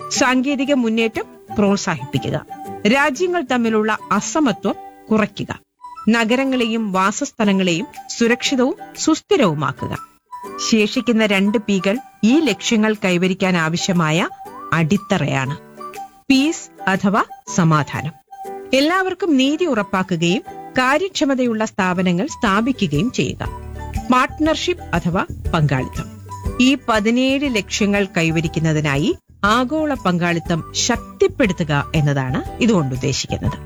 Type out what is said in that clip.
സാങ്കേതിക മുന്നേറ്റം പ്രോത്സാഹിപ്പിക്കുക രാജ്യങ്ങൾ തമ്മിലുള്ള അസമത്വം കുറയ്ക്കുക നഗരങ്ങളെയും വാസസ്ഥലങ്ങളെയും സുരക്ഷിതവും സുസ്ഥിരവുമാക്കുക ശേഷിക്കുന്ന രണ്ട് പീകൾ ഈ ലക്ഷ്യങ്ങൾ കൈവരിക്കാൻ ആവശ്യമായ അടിത്തറയാണ് പീസ് അഥവാ സമാധാനം എല്ലാവർക്കും നീതി ഉറപ്പാക്കുകയും കാര്യക്ഷമതയുള്ള സ്ഥാപനങ്ങൾ സ്ഥാപിക്കുകയും ചെയ്യുക പാർട്ട്ണർഷിപ്പ് അഥവാ പങ്കാളിത്തം ഈ പതിനേഴ് ലക്ഷ്യങ്ങൾ കൈവരിക്കുന്നതിനായി ആഗോള പങ്കാളിത്തം ശക്തിപ്പെടുത്തുക എന്നതാണ് ഇതുകൊണ്ട് ഉദ്ദേശിക്കുന്നത്